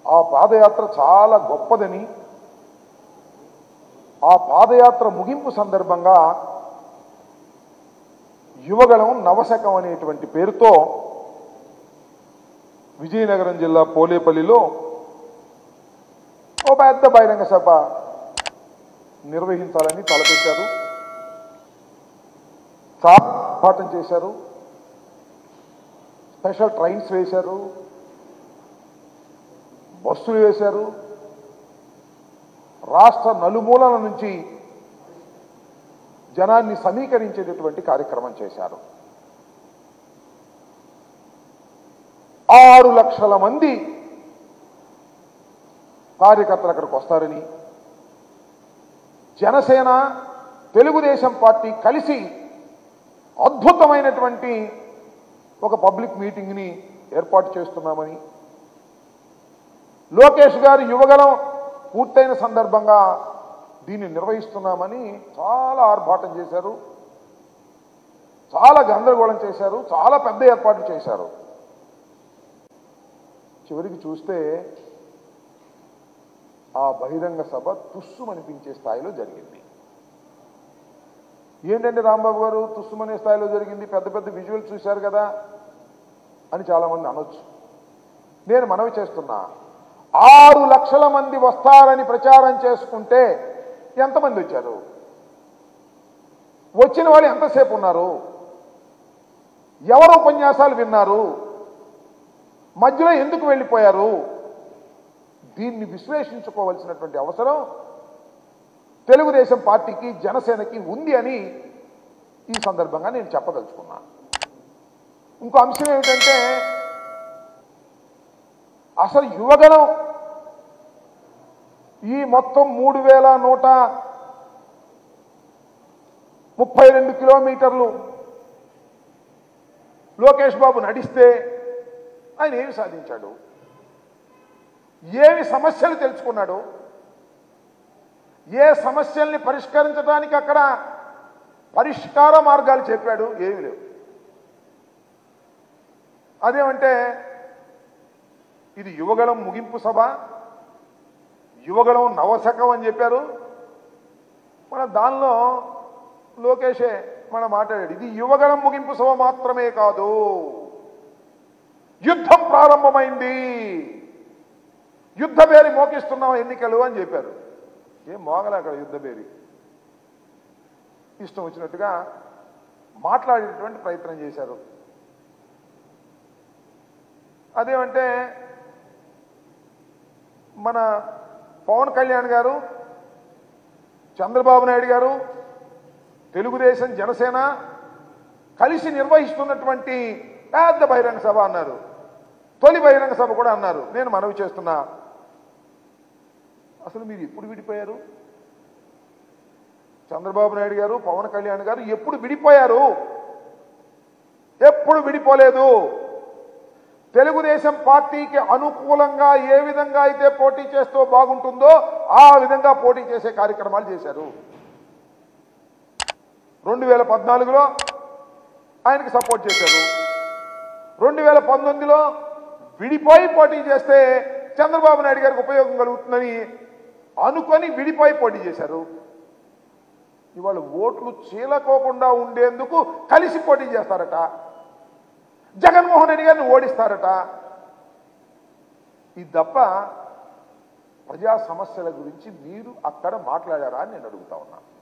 ఆ పాదయాత్ర చాలా గొప్పదని ఆ పాదయాత్ర ముగింపు సందర్భంగా యువగళం నవశకం అనేటువంటి పేరుతో విజయనగరం జిల్లా పోలేపల్లిలో ఓ పెద్ద బహిరంగ సభ నిర్వహించాలని తలపెట్టారు చాలా పాఠం చేశారు స్పెషల్ ట్రైన్స్ వేశారు బస్సులు వేశారు రాష్ట్ర నలుమూలల నుంచి జనాన్ని సమీకరించేటటువంటి కార్యక్రమం చేశారు ఆరు లక్షల మంది కార్యకర్తలు అక్కడికి వస్తారని జనసేన తెలుగుదేశం పార్టీ కలిసి అద్భుతమైనటువంటి ఒక పబ్లిక్ మీటింగ్ని ఏర్పాటు చేస్తున్నామని లోకేష్ గారు యువగలం పూర్తయిన సందర్భంగా దీన్ని నిర్వహిస్తున్నామని చాలా ఆర్భాటం చేశారు చాలా గందరగోళం చేశారు చాలా పెద్ద ఏర్పాట్లు చేశారు చివరికి చూస్తే ఆ బహిరంగ సభ తుస్సుమనిపించే స్థాయిలో జరిగింది ఏంటంటే రాంబాబు గారు తుస్సుమనే స్థాయిలో జరిగింది పెద్ద పెద్ద విజువల్స్ చూశారు కదా అని చాలామంది అనొచ్చు నేను మనవి చేస్తున్నా ఆరు లక్షల మంది వస్తారని ప్రచారం చేసుకుంటే ఎంతమంది వచ్చారు వచ్చిన వాళ్ళు ఎంతసేపు ఉన్నారు ఎవరు ఉపన్యాసాలు విన్నారు మధ్యలో ఎందుకు వెళ్ళిపోయారు దీన్ని విశ్లేషించుకోవాల్సినటువంటి అవసరం తెలుగుదేశం పార్టీకి జనసేనకి ఉంది అని ఈ సందర్భంగా నేను చెప్పదలుచుకున్నా ఇంకో అంశం ఏమిటంటే అసలు యువగణం ఈ మొత్తం మూడు వేల నూట ముప్పై రెండు కిలోమీటర్లు లోకేష్ బాబు నడిస్తే ఆయన ఏమి సాధించాడు ఏమి సమస్యలు తెలుసుకున్నాడు ఏ సమస్యల్ని పరిష్కరించడానికి అక్కడ పరిష్కార మార్గాలు చెప్పాడు ఏమి లేవు అదేమంటే ఇది యువగళం ముగింపు సభ యువగళం నవశకం అని చెప్పారు మన దానిలో లోకేషే మన మాట్లాడాడు ఇది యువగళం ముగింపు సభ మాత్రమే కాదు యుద్ధం ప్రారంభమైంది యుద్ధ పేరి మోకిస్తున్నాం ఎన్నికలు అని చెప్పారు ఏం మోగలే అక్కడ యుద్ధ పేరి ఇష్టం వచ్చినట్టుగా మాట్లాడేటువంటి ప్రయత్నం చేశారు అదేమంటే మన పవన్ కళ్యాణ్ గారు చంద్రబాబు నాయుడు గారు తెలుగుదేశం జనసేన కలిసి నిర్వహిస్తున్నటువంటి పెద్ద బహిరంగ సభ అన్నారు తొలి బహిరంగ సభ కూడా అన్నారు నేను మనవి చేస్తున్నా అసలు మీరు ఎప్పుడు విడిపోయారు చంద్రబాబు నాయుడు గారు పవన్ కళ్యాణ్ గారు ఎప్పుడు విడిపోయారు ఎప్పుడు విడిపోలేదు తెలుగుదేశం పార్టీకి అనుకూలంగా ఏ విధంగా అయితే పోటీ చేస్తూ బాగుంటుందో ఆ విధంగా పోటీ చేసే కార్యక్రమాలు చేశారు రెండు వేల పద్నాలుగులో ఆయనకి సపోర్ట్ చేశారు రెండు వేల పంతొమ్మిదిలో విడిపోయి పోటీ చేస్తే చంద్రబాబు నాయుడు గారికి ఉపయోగం కలుగుతుందని అనుకొని విడిపోయి పోటీ చేశారు ఇవాళ ఓట్లు చీలకోకుండా ఉండేందుకు కలిసి పోటీ చేస్తారట జగన్మోహన్ రెడ్డి గారిని ఓడిస్తారట ఇది తప్ప ప్రజా సమస్యల గురించి మీరు అక్కడ మాట్లాడారా అని నేను అడుగుతా ఉన్నా